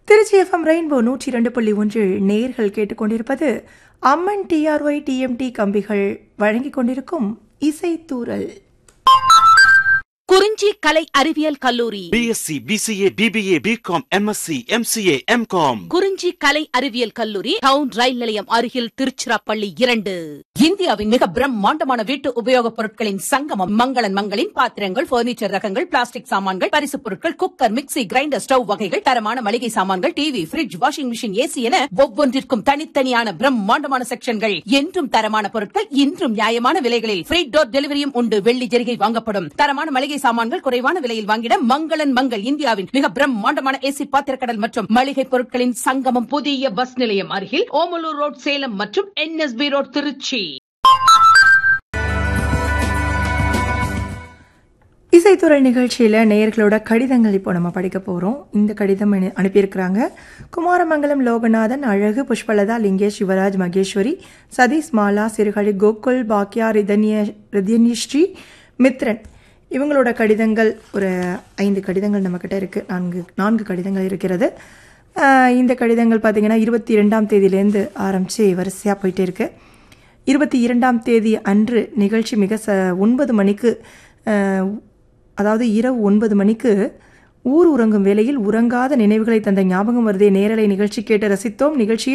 Trichy FM rainbow நூற்றி இரண்டு புள்ளி ஒன்றில் நேர்கள் கேட்டுக்கொண்டிருப்பது அம்மன் டிஆர்ஒய் டிஎம்டி கம்பிகள் வழங்கிக் கொண்டிருக்கும் இசைத்தூரல் குறிஞ்சி கலை அறிவியல் கல்லூரி BSc BCA BBA BCom MSc MCA MCom Kurinji கலை அறிவியல் கல்லூரி டவுன் ரயில் நிலையம் அருகில் திருச்சிராப்பள்ளி இரண்டு இந்தியாவின் மிக பிரம்மாண்டமான வீட்டு உபயோகப் பொருட்களின் சங்கமம் மங்களன் மங்களின் பாத்திரங்கள் பர்னிச்சர் ரகங்கள் பிளாஸ்டிக் சாமான்கள் பரிசுப் பொருட்கள் குக்கர் மிக்ஸி கிரைண்டர் ஸ்டவ் வகைகள் தரமான மளிகை சாமான்கள் TV fridge washing machine AC என ஒவ்வொன்றிற்கும் தனித்தனியான பிரம்மாண்டமான செக்ஷன்கள் என்றும் தரமான பொருட்கள் இன்றும் நியாயமான விலைகளில் ஃப்ரீ டோர் டெலிவரியும் உண்டு வெள்ளி ஜெரிகை வாங்கப்படும் தரமான மளிகை சாமான்கள் குறைவான விலையில் வாங்கிட மங்களன் மங்கள் இந்தியாவின் மிக பிரம்மாண்டமான ஏசி பாத்திரக்கடல் மற்றும் மளிகை பொருட்களின் சங்கமம் புதிய பஸ் நிலையம் அருகில் ஓமலூர் ரோட் சேலம் மற்றும் என்எஸ்பி ரோட் திருச்சி இசைத்துறை நிகழ்ச்சியில் நேயர்களோட கடிதங்கள் இப்போ நம்ம படிக்க போகிறோம் இந்த கடிதம் அனு- அனுப்பியிருக்கிறாங்க குமாரமங்கலம் லோகநாதன் அழகு புஷ்பலதா லிங்கேஷ் சிவராஜ் மகேஸ்வரி சதீஷ் மாலா சிறுகழி கோகுல் பாக்யா ரிதன்ய ரிதன்யஸ்ரீ மித்ரன் இவங்களோட கடிதங்கள் ஒரு ஐந்து கடிதங்கள் நம்மக்கிட்ட இருக்குது நான்கு நான்கு கடிதங்கள் இருக்கிறது ஆஹ் இந்த கடிதங்கள் பார்த்திங்கன்னா இருபத்தி இரண்டாம் தேதியிலேருந்து ஆரம்பித்து வரிசையாக போயிட்டே இருக்குது இருபத்தி இரண்டாம் தேதி அன்று நிகழ்ச்சி மிக ச ஒன்பது மணிக்கு அஹ், அதாவது இரவு ஒன்பது மணிக்கு ஊர் உறங்கும் வேளையில் உறங்காத நினைவுகளை தந்த ஞாபகம் வருதே நேரலை நிகழ்ச்சி கேட்டு ரசித்தோம் நிகழ்ச்சியில்